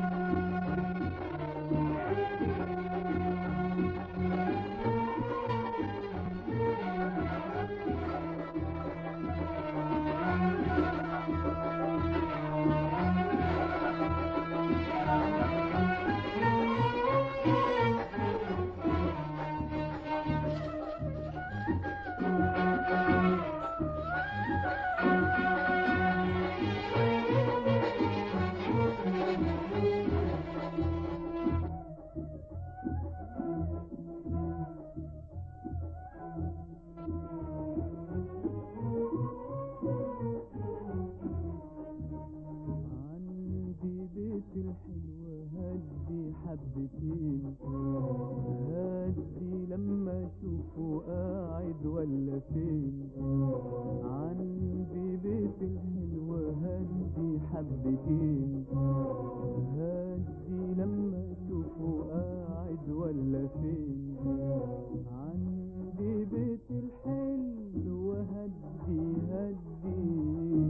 عندي بيت الحلوة هدي حبتين هدي لما اشوفه قاعد ولا فين عندي بيت الحلوة هدي حبتين هدي لما اشوفه قاعد ولا فين عندي بيت الحلوة هدي هدي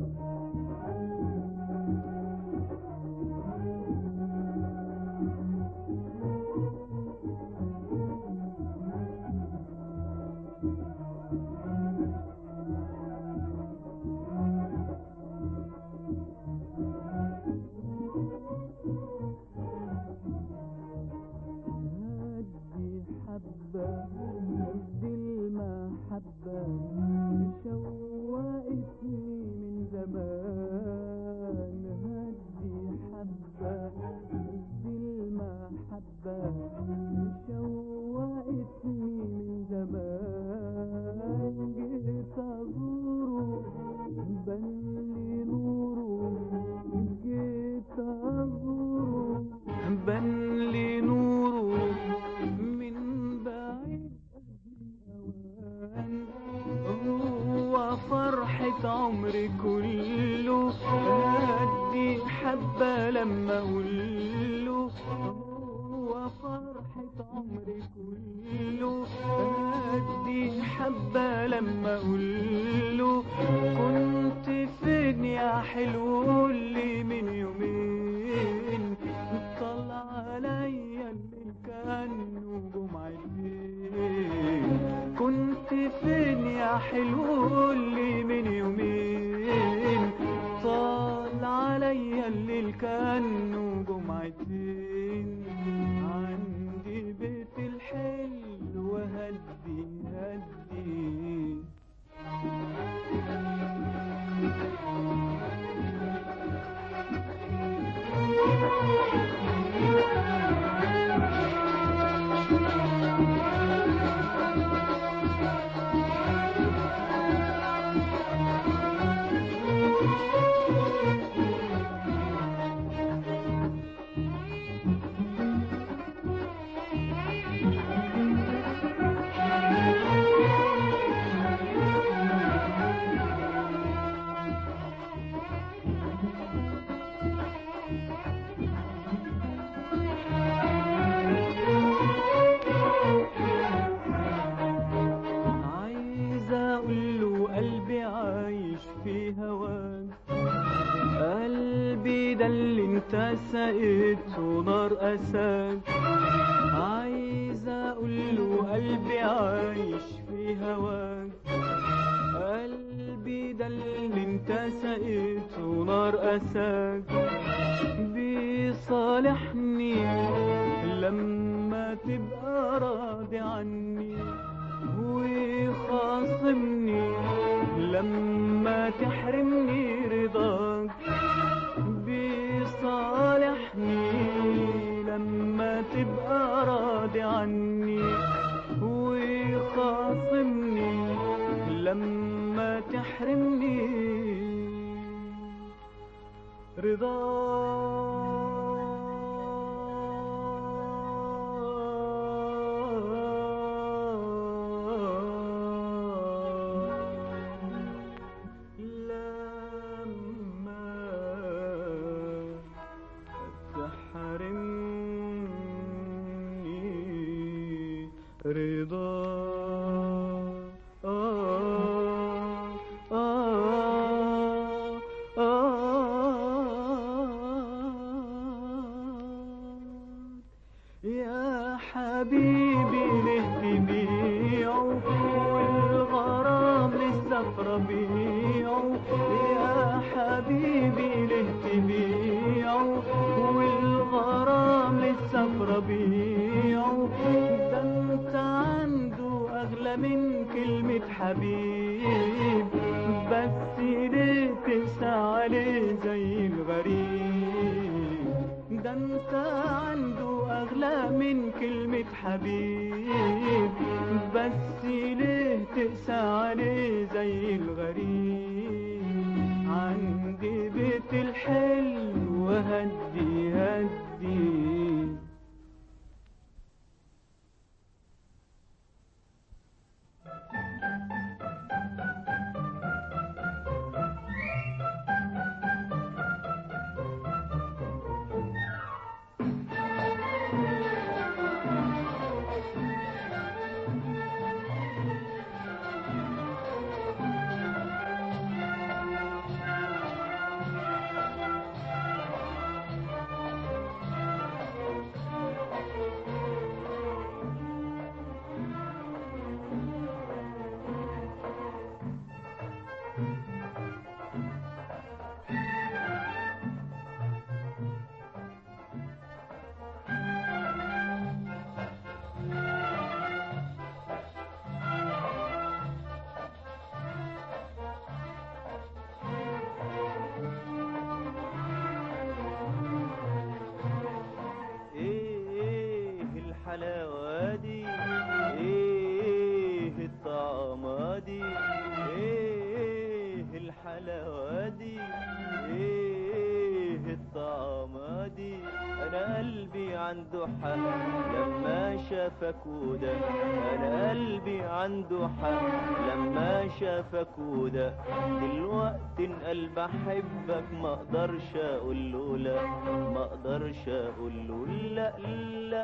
هدي حبة هدي المحبة شوقتني من زمان هدي حبة هدي المحبة شوقتني من زمان جيت أزوره بنلي نوره جيت أزوره بنلي نوره من بعيد أوان هو فرحة عمري كله هدي حبة لما أقوله هو فرحة عمري كله هدي حبة لما أقوله كنت فين يا حلو اللي من يومين طلع عليا اللي كانوا جمعتين كنت فين يا حلو اللي من يومين طال عليا الليل كانوا جمعتين عندي بيت الحلو هدي هدي عايز اقول له قلبي عايش في هواك قلبي ده اللي انت سقيته نار اساك عايز اقول له قلبي عايش في هواك قلبي ده اللي انت سقيته نار اساك بيصالحني لما تبقى راضي عني ويخاصمني لما تحرمني رضاك بيصالحني لما تبقى راضي عني ويخاصمني لما تحرمني رضا لما تحرمني رضا آه آه آه عليه زي الغريب ده انت عنده اغلى من كلمة حبيب بس ليه تقسى عليه زي الغريب عندي بيت الحلو هدي هدي ايه الحلاوة دي ايه الطعمة دي ايه الحلاوة دي ايه الطعمة دي انا قلبي عنده حق لما شافك وده انا قلبي عنده حق لما شافك وده دلوقتي ان قلب احبك ما اقدرش اقول له لا ما اقدرش اقول له لا لا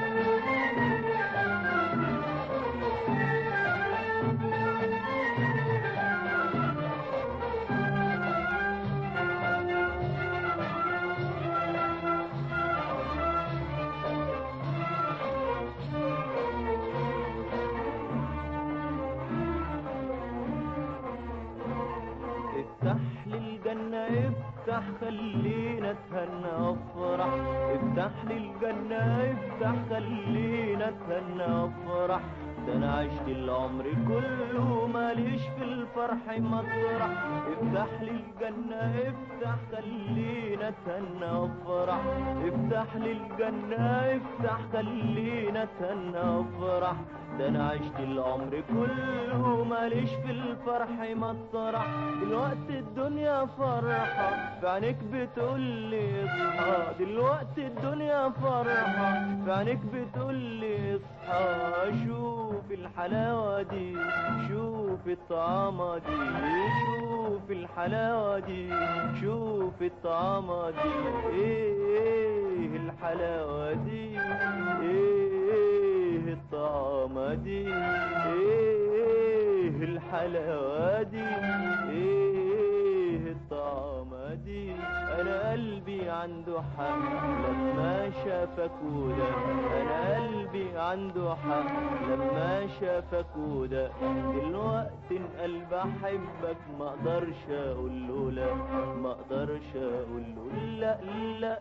افتح لي الجنة افتح خلينا اتهنى افرح افتح لي الجنة افتح خلينا اتهنى افرح ده انا عشت العمر كله ماليش في الفرح مطرح افتح لي الجنة افتح خلينا اتهنى افرح افتح لي الجنة افتح خلينا اتهنى افرح ده انا عشت العمر كله ماليش في الفرح مطرح دلوقتي الدنيا فرحة في عينيك بتقول لي اصحى دلوقتي الدنيا فرحة في عينيك بتقول لي اصحى شوف الحلاوة دي شوف الطعامة دي شوف الحلاوة دي شوف الطعامة دي ايه الحلاوة دي ايه الطعامة دي ايه الحلاوة دي ايه الطعامة دي انا قلبي عنده حق لما شافك وده انا قلبي عنده حق لما شافك وده دلوقتي ان قلبي احبك ما اقدرش اقول له لا ما اقدرش اقول له لا لا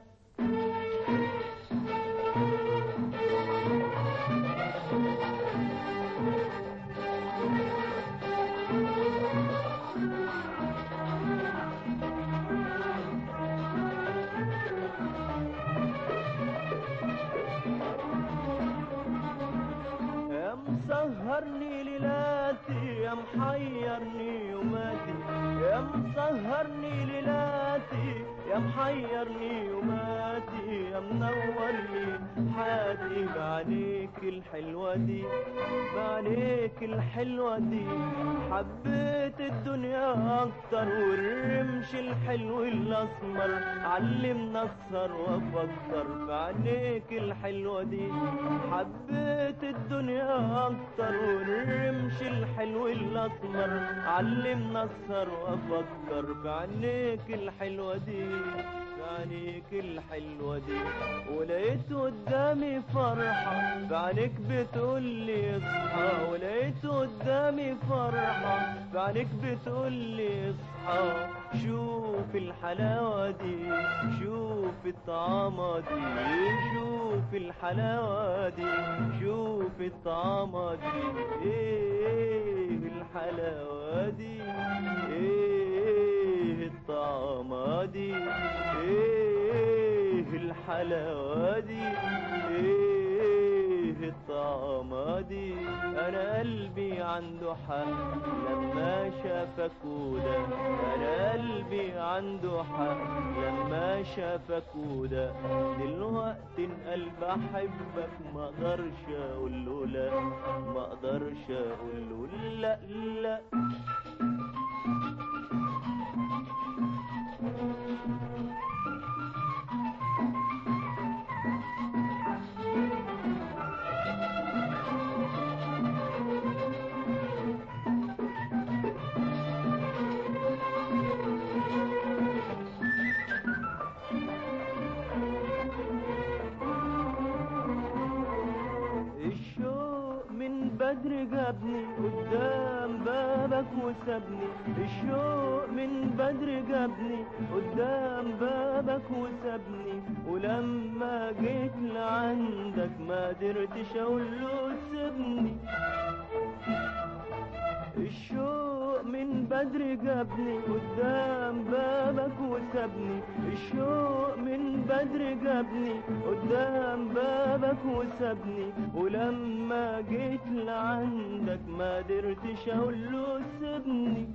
يا مسهرني ليلاتي يا محيرني يوماتي يا مسهرني ليلاتي يا محيرني يوماتي يا منورني حياتي بعينيك الحلوة دي بعينيك الحلوة دي حبيت الدنيا اكتر والرمش الحلو الاسمر علمنا اسهر وافكر في عينيك الحلوة دي حبيت الدنيا اكتر والرمش الحلو الاسمر علمنا اسهر وافكر في عينيك الحلوة دي في عينيك الحلوة دي ولقيت قدامي فرحة في عينيك بتقول لي اصحى ولقيت قدامي فرحة في عينيك بتقول لي اصحى شوف الحلاوة دي شوف الطعامة دي شوف الحلاوة دي شوف الطعامة دي ايه الحلاوة دي ايه الطعمة دي ايه الحلاوة دي ايه الطعمة دي انا قلبي عنده حق لما شافك وده انا قلبي عنده حق لما شافك وده دلوقتي القلب احبك ما اقدرش اقول له لا ما اقدرش اقول له لا لا الشوق من بدري جابني قدام بابك وسابني الشوق من بدري جابني قدام بابك وسابني ولما جيت لعندك ما قدرتش اقول له سيبني الشوق من بدري جابني قدام بابك وسابني الشوق من بدري جابني قدام بابك وسابني ولما جيت لعندك ما قدرتش اقول له سيبني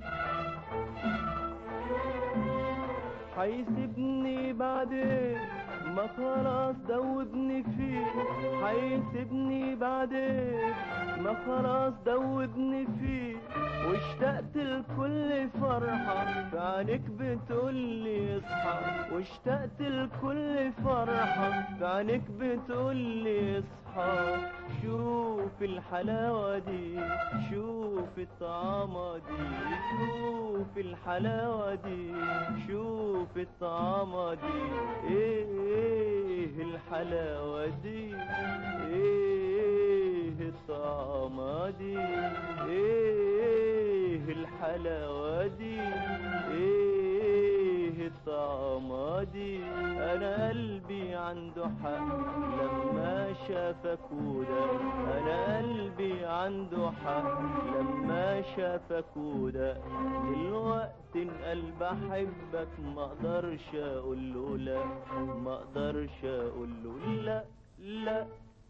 هيسيبني بعدين ما خلاص دوبني فيه هيسيبني بعدين ما خلاص دوبني فيه واشتقت لكل فرحة في عينيك بتقولي اصحى واشتقت لكل فرحة في عينيك بتقولي اصحى شوف الحلاوة دي شوف الطعامة دي شوف الحلاوة دي شوف الطعامة دي ايه الحلاوة دي ايه الطعامة دي ايه الحلاوة دي ايه الطعامة دي انا قلبي عنده حق لما شافك وده انا قلبي عنده حق لما شافك وده دلوقتي القلب احبك ما اقدرش اقول له لا ما اقدرش اقول له لا لا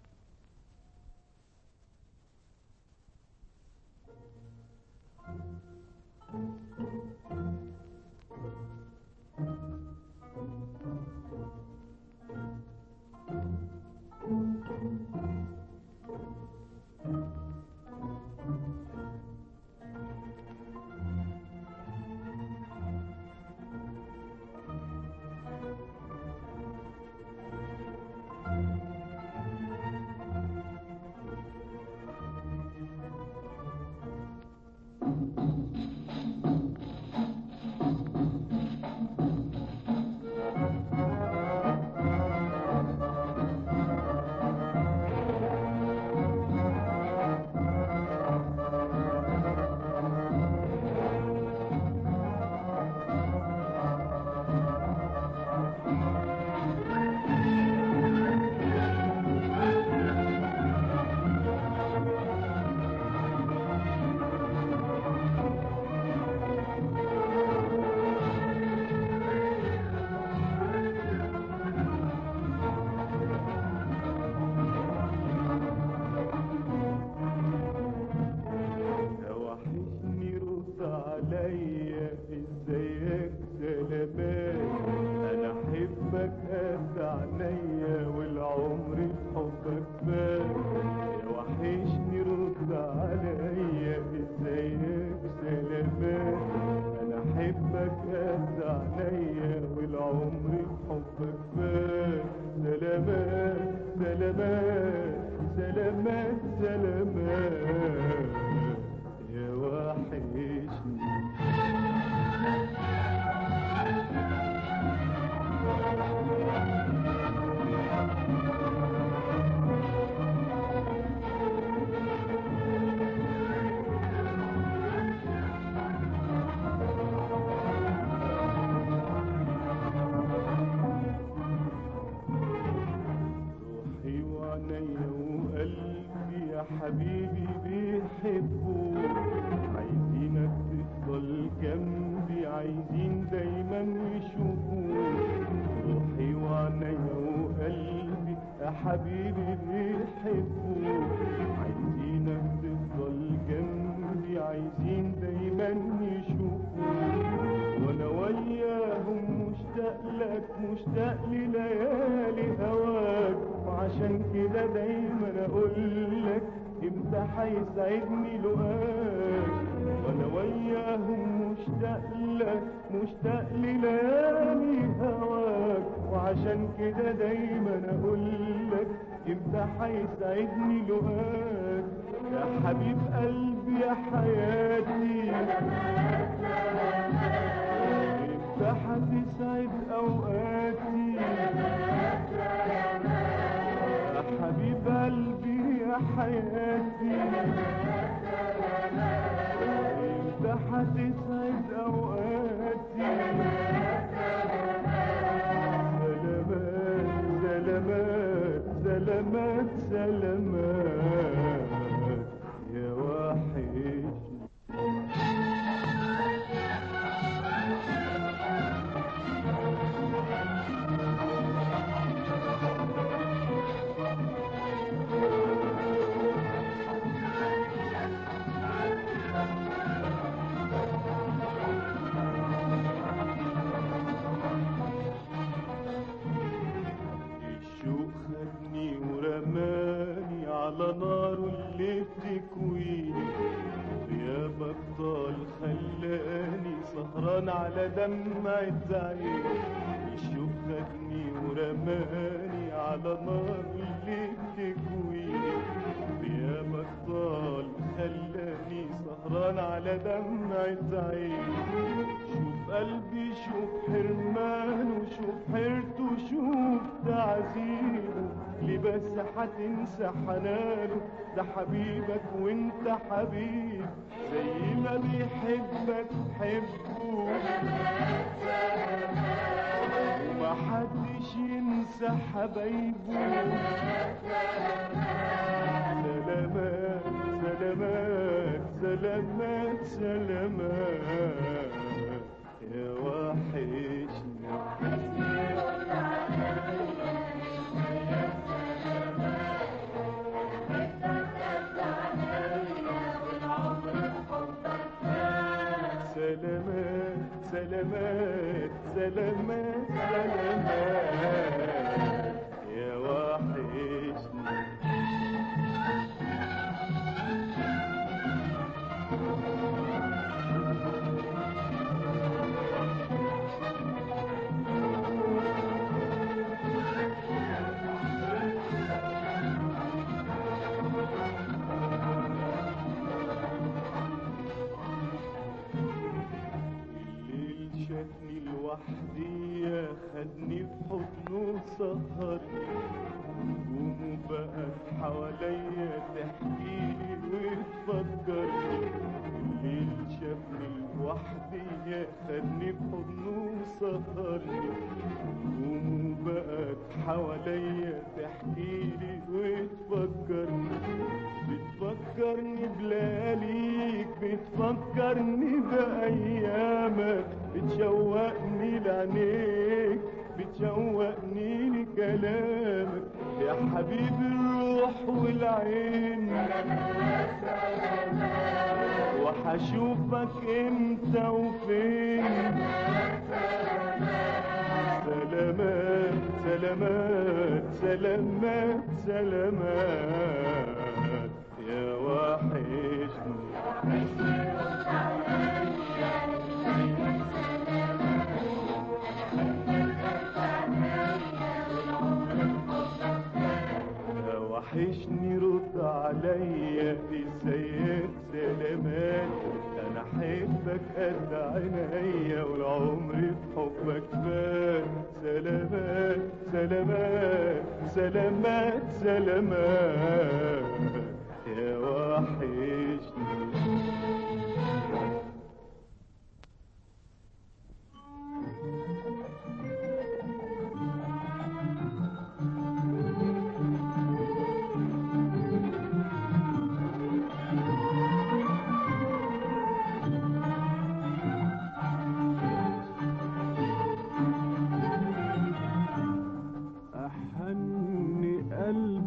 يا وحشني رد عليا ازيك سلامات انا احبك قد عينيا والعمر في حبك فات يا وحشني رد عليا ازيك سلامات انا احبك قد عينيا والعمر في حبك فات سلامات سلامات سلامات سلامات يا وحشني روحي وعينيا وقلبي يا حبيبي بيحبوك عايزينك تفضل جنبي عايزين دايما حبيبي بيحبوك عايزينك تفضل جنبي عايزين دايما يشوفوك وانا وياهم مشتاق لك مشتاق لليالي هواك وعشان كده دايما اقول لك امتى هيسعدني لقاك وانا وياهم مشتاق لك مشتاق لليالي هواك وعشان كده دايما اقول لك امتى هيسعدني لقاك يا حبيب قلبي يا حياتي انت هتسعد اوقاتي يا حبيب قلبي يا حياتي انت هتسعد اوقاتي سلامات سلامات سلامات سلامات يا وحشني الشوق خدني ورماني على نار اللي بتكويني غيابك طال خلاني سهران على دمعة عيني الشوق خدني ورماني على نار اللي بتكويني غيابك طال خلاني سهران على دمعة عيني شوف قلبي شوف حرمانه شوف حيرته شوف تعذيبه ليه بس هتنسى حنانه ده حبيبك وانت حبيب زي ما بيحبك حبه وما حدش ينسى حبايبه سلامات سلامات سلامات سلامات يا وحشني سلامات سلامات سلامات سلامات يا وحشني الليل شافني لوحدي خدني في حضنه سهرني نجومه بقت حواليا تحكيلي وتفكرني الليل شافني لوحدي خدني في حضنه سهرني نجومه بقت حواليا تحكيلي وتفكرني بتفكرني بلياليك بتفكرني بأيامك بتشوقني لعينيك بتشوقني لكلامك يا حبيب الروح والعين وحشوفك امتى وفين سلامات سلامات سلامات سلامات يا وحشني يا وحشني رد عليا ازيك سلامات انا احبك قد عينيا والعمر في حبك فات سلامات سلامات سلامات سلامات يا وحشني أحن قلبي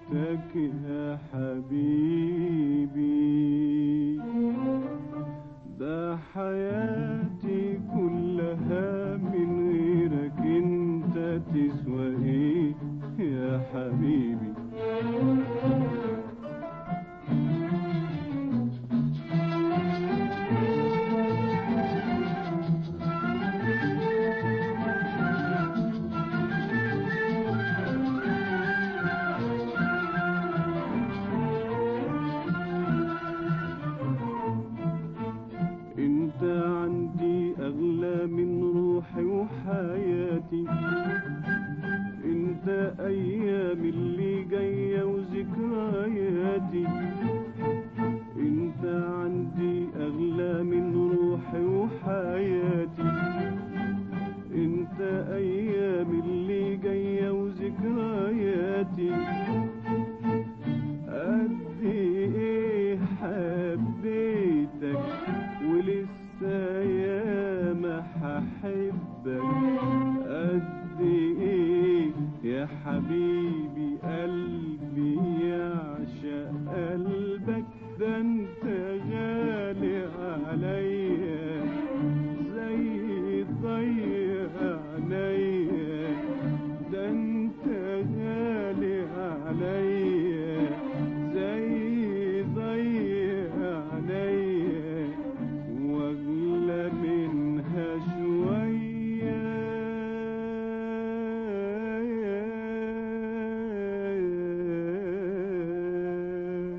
غيرتك يا حبيبي ده حياتي كلها من غيرك انت تسوى ايه يا حبيبي انت عندي اغلى من روحي وحياتي انت ايام اللي جايه وذكرياتي انت عندي اغلى من روحي وحياتي انت ايام اللي جايه وذكرياتي قد ايه حبيتك ولسه ياما هحبك قد ايه يا حبيبي قلبي يعشق قلبك ده انت غالي عليا زي ضيق عينيا ده انت غالي عليا زي ضيق عينيا واغلى منها شوية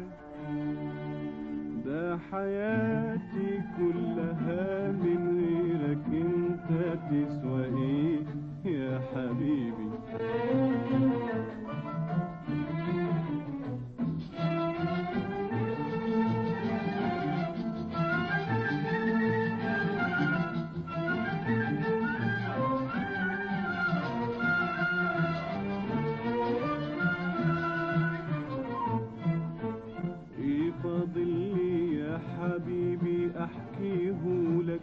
ده حياتي كلها من غيرك انت تسوى ايه يا حبيبي ايه فاضل لي يا حبيبي احكيهولك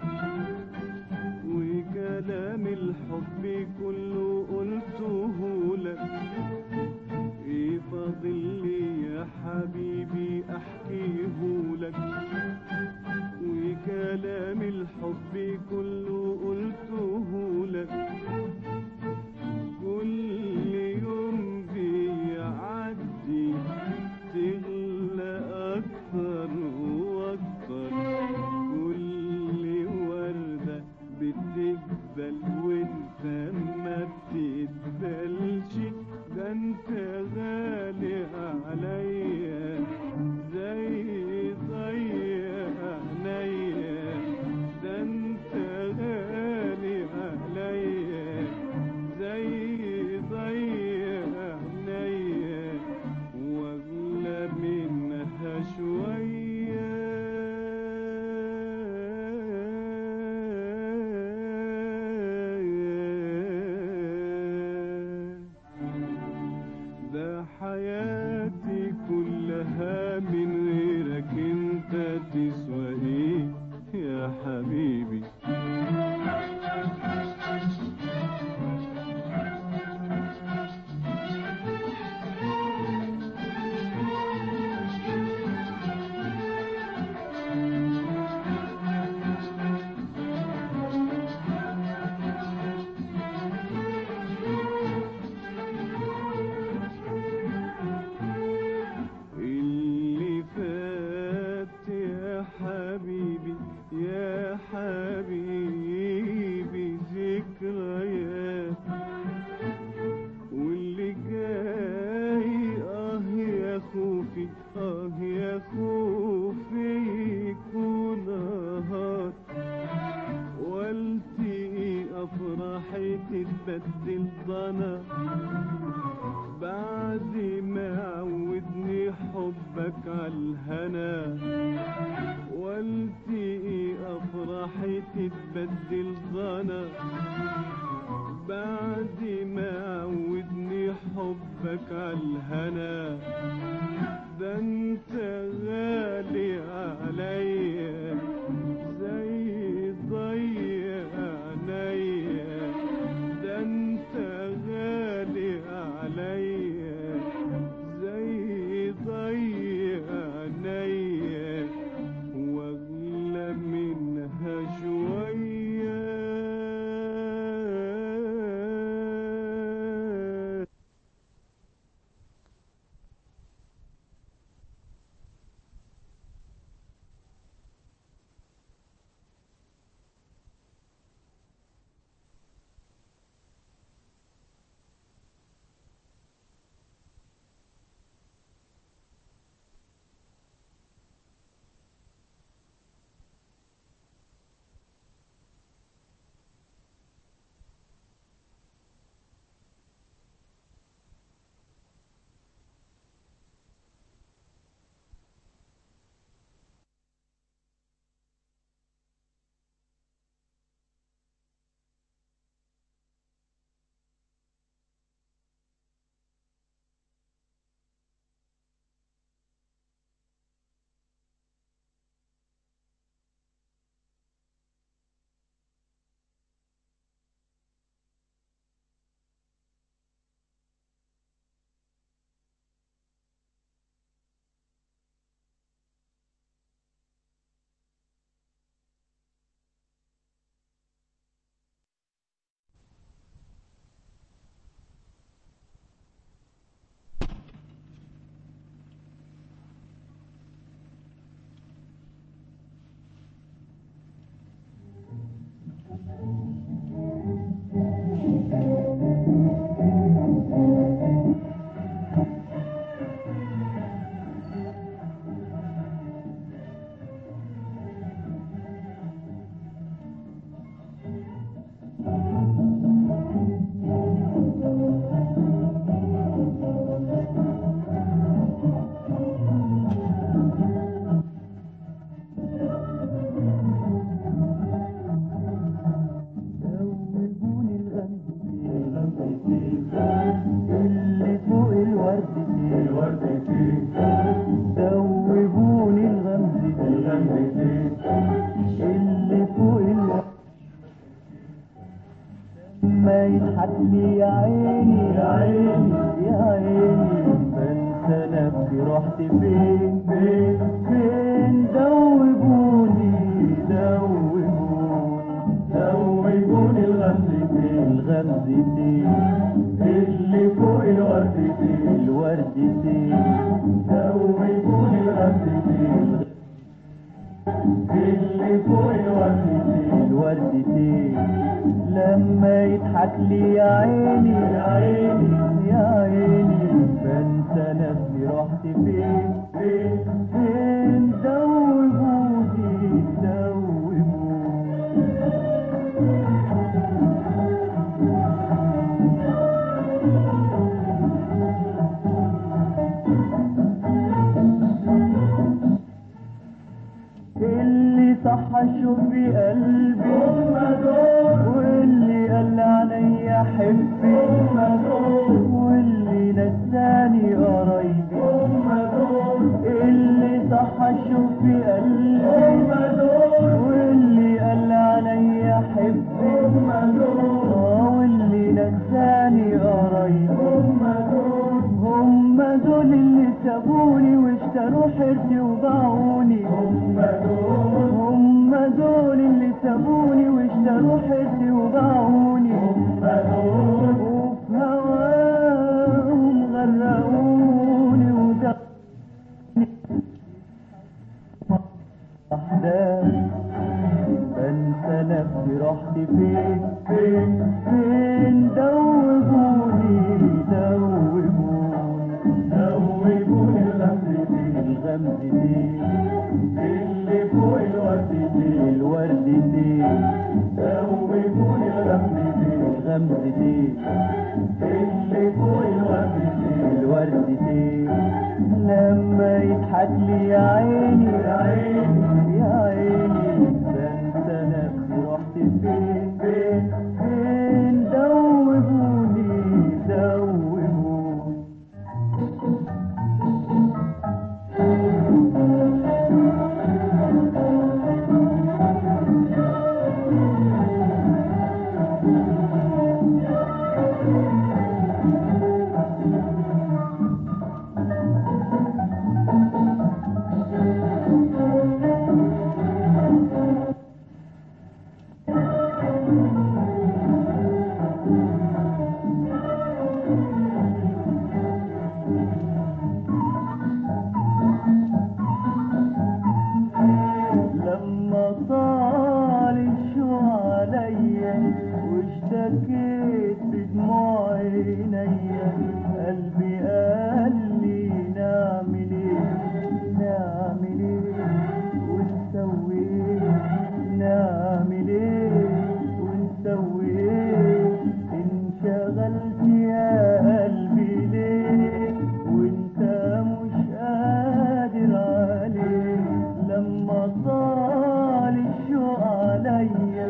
وكلام الحب كله قلتهولك ايه فاضل لي يا حبيبي احكيهولك وكلام الحب كله قلتهولك كل يوم بيعدي تغلى أكثر وأكثر كل وردة بتقبل وانت ما بتقبلش ده انت غالي عليا زي ضيق عينيا ده انت غالي عليا زي ضيق عينيا واغلى منها شوية ده حياتي كلها من غيرك انت تسوى ايه يا حبيبي اللي فات يا حبيبي يا حبيبي ذكريات واللي جاي اه يا خوفي اه يا خوفي يكون نهار والتقي افراحي تتبدل ضنا بعد ما عودني حبك عالهنا والتقي افراحي تتبدل ضنا بعد ما عودني حبك عالهنا ده انت غالي عليا زي ضيق عينيا ده انت غالي عليا زي الوردتين دوبوني الغمزتين الغمزتين اللي فوق الورد ما يضحك لي يا عيني يا عيني يا عيني بنسى نفسي رحت فين فين فين دوبوني دوبوني دوبوني الغمزتين الغمزتين اللي فوق الوردتين الوردتين دوبوني الغمزتين اللي فوق الوردتين الوردتين لما يضحك لي يا عيني يا عيني يا عيني بنسى نفسي رحت فين فين فين دوبوني دوبوني اللي صح اشوف في قلبي هم دول واللي قال عليا حبي هم دول واللي نساني قرايبي هم دول اللي صح اشوف في قلبي هم دول واللي قال عليا حبي هم دول آه، واللي نساني قرايبي هم دول هم دول اللي سابوني واشتروا حرتي وباعوني هم دول هم دول اللي سابوني واشتروا حرتي وباعوني هم دول وفي هواهم غرقوني ودقني أحداث بنسى نفسي رحت فين فين فين دوبوني دوبوني دوبوني الغمزتين الغمزتين اللي فوق الوردتين الوردتين دوبوني الغمزتين الغمزتين اللي فوق الوردتين الوردتين لما يضحك لي يا عيني يا عيني يا عيني بنسى نفسي رحت فين فين فين دوبوني دوبوني لما طال الشو عليا واشتكيت بدموع عينيا قلبي قال لي نعمل ايه نعمل ايه ونسوي ايه نعمل ايه ونسوي ايه انشغلت يا قلبي ليه وانت مش قادر عليه لما طال الشوق عليا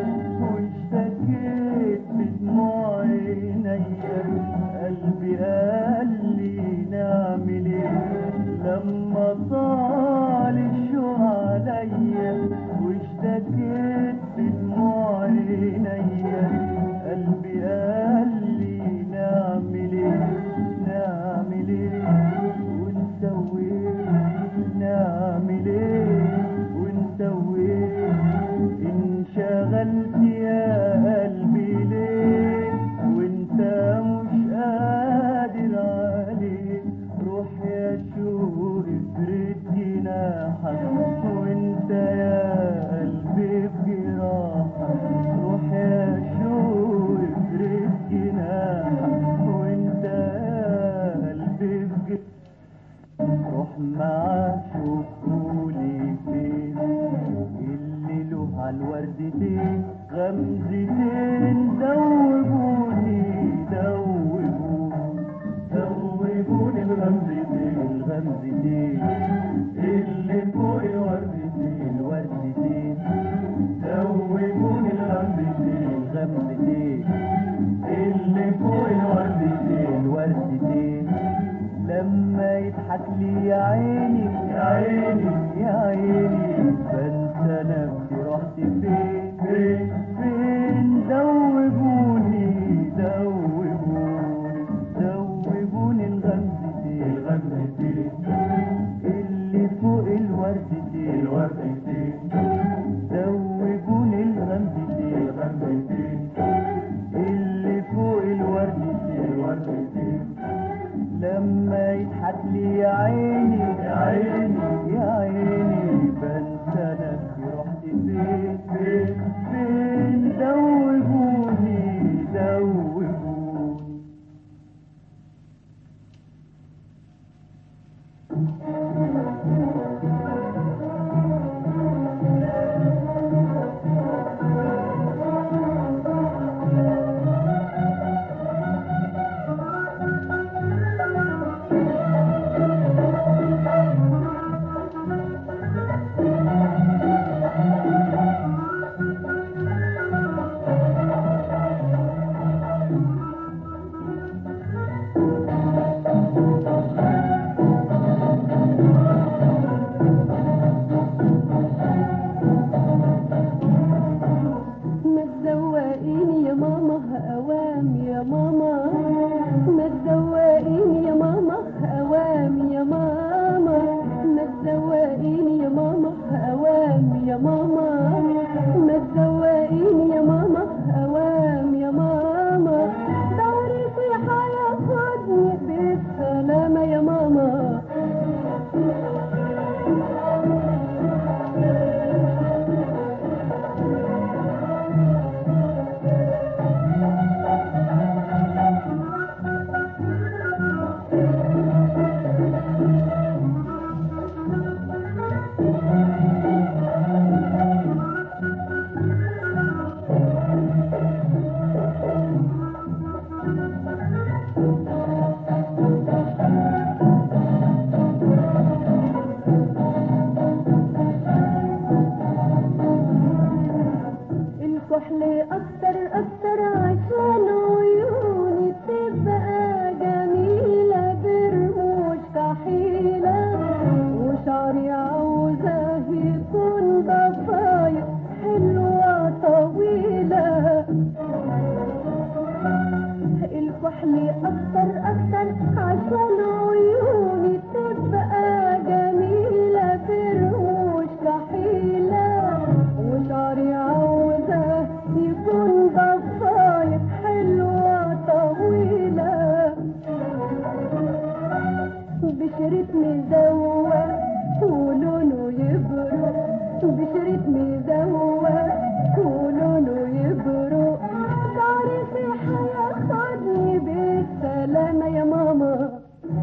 واشتكيت بدموع عينيا قلبي قال لي نعمل ايه لما طال الشوق عليا واشتكيت بدموع عينيا قلبي قال لي نعمل ايه نعمل ايه ونسوي ايه نعمل ايه ونسوي ايه انشغلت يا قلبي ليه وانت مش قادر عليه روح يا شوق افرد جناحك وانت يا قلبي بجراحك روح يا شوق افرد جناحك وانت يا قلبي بجراحك روح معاه شوفولي فين اللي له عالوردتين غمزتين دوبوني دوبوني دوبوني الغمزتين الغمزتين اللي فوق الوردتين الوردتين دوبوني الغمزتين الغمزتين اللي فوق الوردتين الوردتين لما يضحك يضحك لي يا عيني يا عيني يا عيني بنسى نفسي رحت فين فين فين دوبوني دوبوني دوبوني الغمزتين الغمزتين اللي فوق الوردتين الوردتين دوبوني الغمزتين الغمزتين اللي فوق الوردتين الوردتين لما يضحك لي يا عيني يا عيني يا عيني بنسى نفسي رحت فين فين فين دوبوني دوبوني ما تزوقيني يا ماما اوام يا ماما ما تزوقيني يا ماما اوام يا ماما ما تزوقيني يا ماما اوام يا ماما ما تزوقيني يا ماما اوام يا ماما دوري في هياخدني بالسلامة يا ماما الكحل أكتر أكتر عشان عيوني تبقى جميلة برموش كحيلة وشعري عاوزاه يكون ضفاير حلوة طويلة الكحل أكتر أكتر عشان عيوني تبقى جميلة برموش كحيلة وشعري عاوزة يكون ضفاير حلوة طويلة بشرة مزوق ولونه يبرق بشرة مزوق ولونه يبرق تعرفي هياخدني بالسلامة يا ماما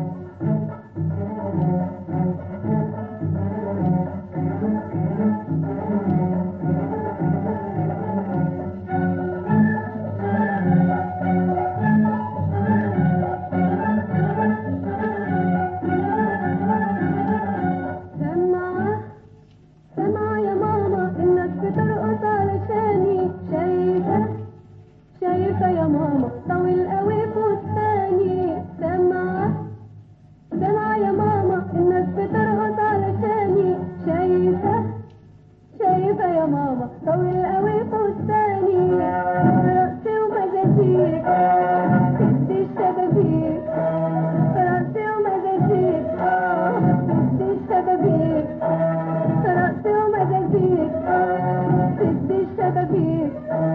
سمعة سمعة يا ماما الناس بترقص علشاني شايفة شايفة يا ماما طويل قوي فستاني سمعة سمعة يا ماما الناس بترقص علشاني شايفة شايفة يا ماما طويل قوي فستاني رقصي ومزازيك تدي الشبابيك رقصي ومزازيك تدي الشبابيك رقصي ومزازيك تدي الشبابيك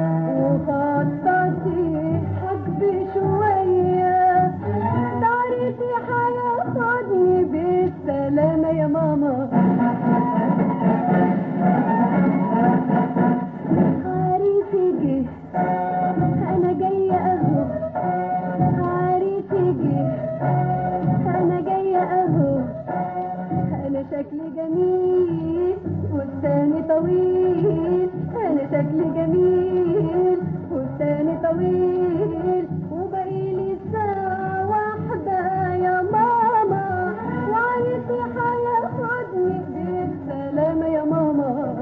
وخططي حجبي شوية تعرفي هياخدني بالسلامة يا ماما عريسي جه انا جاية اهو عريسي جه انا جاية اهو انا شكلي جميل فستاني طويل انا شكلي جميل فستاني طويل وبقيلي ساعة واحدة يا ماما وعريسي هياخدني بالسلامة يا ماما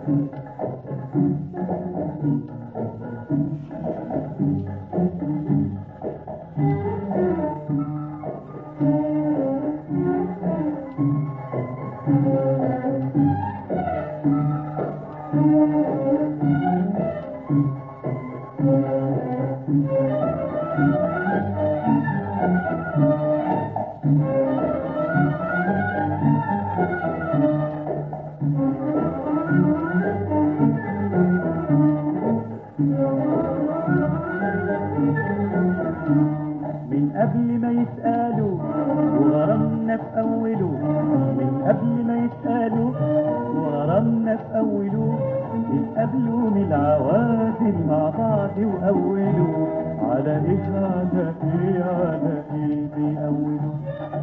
من قبل ما يسألوا وغرامنا في أوله من قبل ما يسألوا وغرامنا في أوله اتقابلوا من العوازل مع بعض وأولوا على إيه على إيه على إيه بيأولوا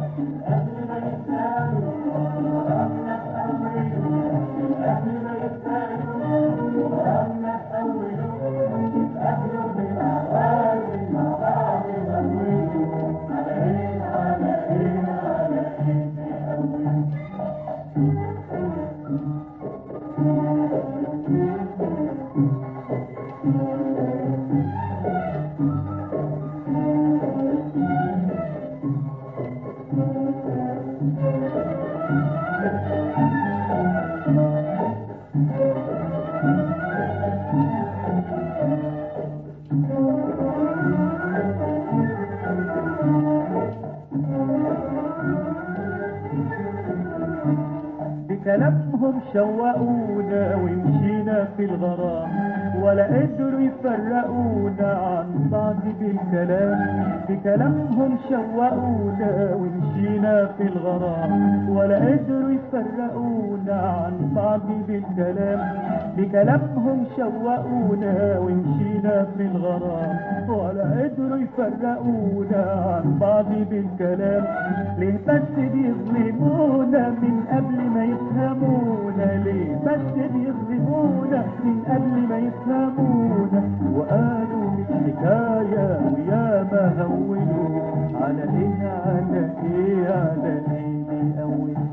بكلامهم شوقونا ومشينا في الغرام ولا قدروا يفرقونا عن بعض بالكلام بكلامهم شوقونا ومشينا في الغرام ولا قدروا يفرقونا عن بعض بالكلام بكلامهم شوقونا ومشينا في الغرام ولا قدروا يفرقونا عن بعض بالكلام ليه بس بيظلمونا من قبل ما يفهمونا ليه بس بيظلمونا من قبل ما يفهمونا وقالوا مش حكاية ويا ما هونوا على ايه على ايه على ايه بيقولوا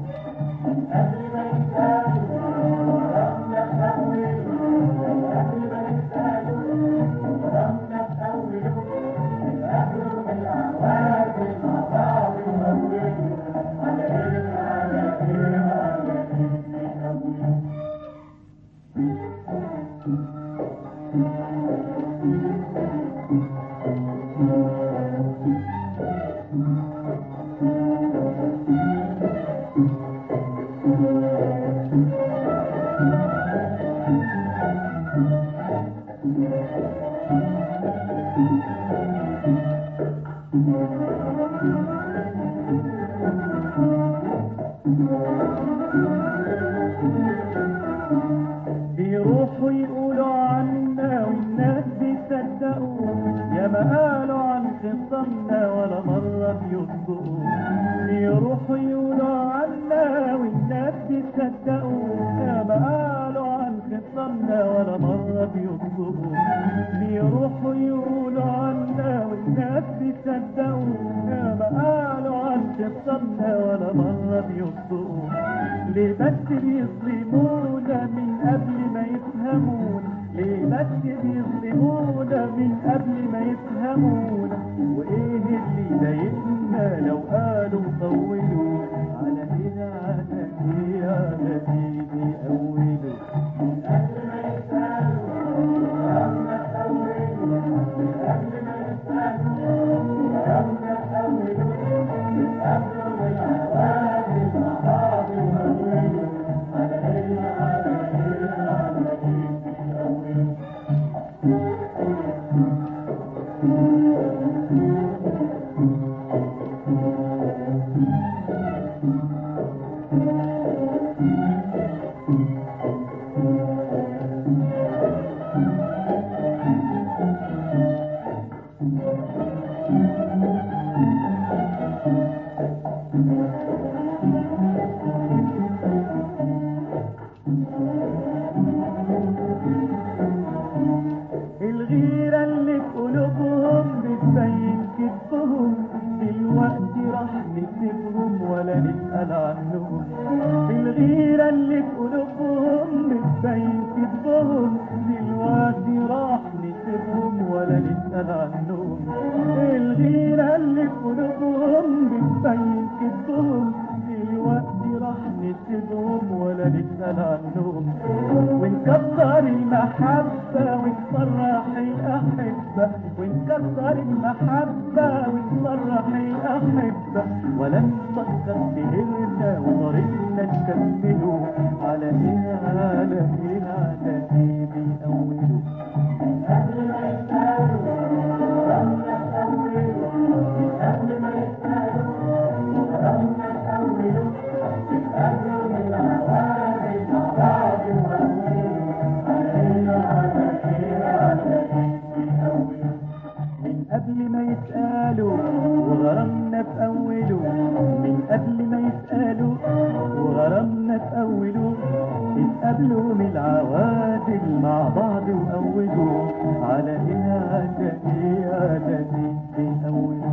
بيروحوا يقولوا عنا والناس بيصدقوا يا ما قالوا عن خصمنا ولا مرة بيصدقوا بيروحوا يقولوا عنا والناس بيصدقوا يا ما قالوا عن خصمنا ولا مرة بيصدقوا بيروحوا يقولوا عنا والناس بيصدقوا يا ما قالوا عن خصمنا ولا مرة بيصدقوا ليه بس بيظلمونا من قبل ما يفهمونا ليه بس بيظلمونا من قبل ما يفهمونا وايه اللي ضايقنا لو قالوا طولوا على ايه على ايه على ايه بيقولوا الغيرة اللي في قلوبهم بتبين كذبهم دلوقتي راح نسيبهم ولا نسأل عنهم الغيرة اللي في قلوبهم بتبين ونكسر المحبة ونفرح الأحبة ونكسر المحبة ونفرح الأحبة ولا نفكر سهرنا وطريقنا نكمله على إيه على إيه على إيه بيأولوا من قبل ما يسألوا وغرامنا في أوله من قبل ما يسألوا وغرامنا في أوله اتقابلوا من العوادل مع بعض وأولوا على إيه على إيه على إيه أولوا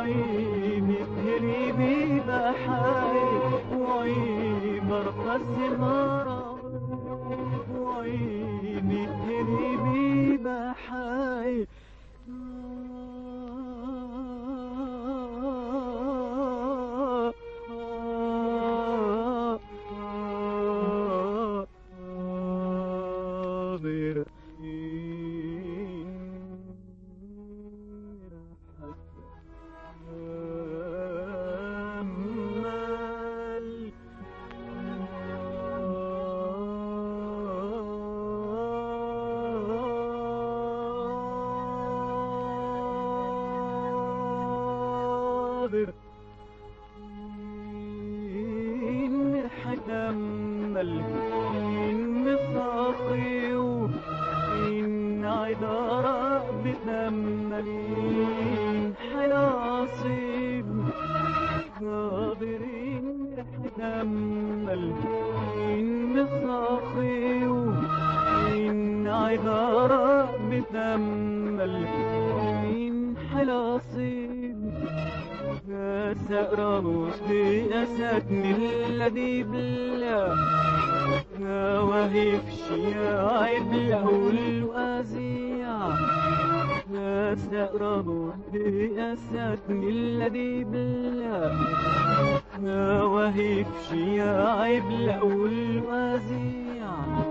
وعيني تهربي بحالي وعيني برقص المرة وعيني تهربي بحالي حاضر إن حتمل إن صاخي إن عذارى بتمل إن حلاصب قادرين حتمل إن صاخي إن عذارى بتمل إن حلاصب سأرانوس بأسد من الذي بلا وهي في الشياع بله الوازيع سأرانوس بأسد من الذي بلا وهي في الشياع بله الوازيع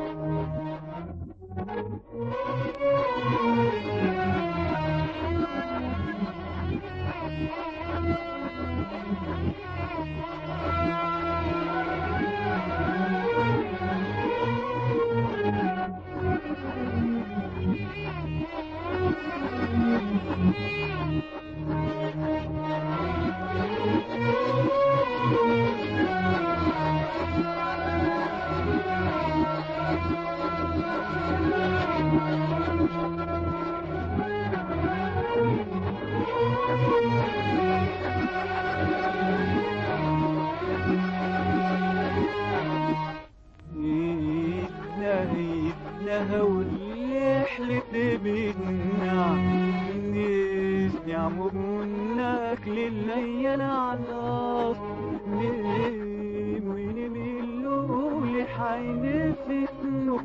إيدنا إيدنا واللي حلت بدنا نسمع منك لليل على نيم ونميلو لحين فتنو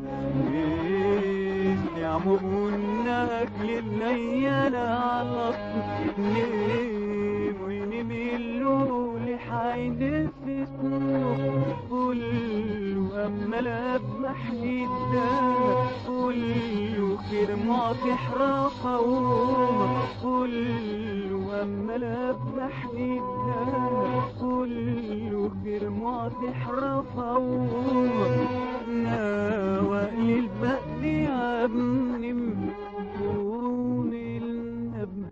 نسمع منك لليل على نيم ونميلو لحين فتنو كله أما لبح جدا كله خير معطي حرافة وما كله أما لبح جدا كله خير معطي حرافة وما ناوى للبقل يا ابني قرون النبي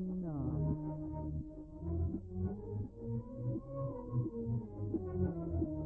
ونحلف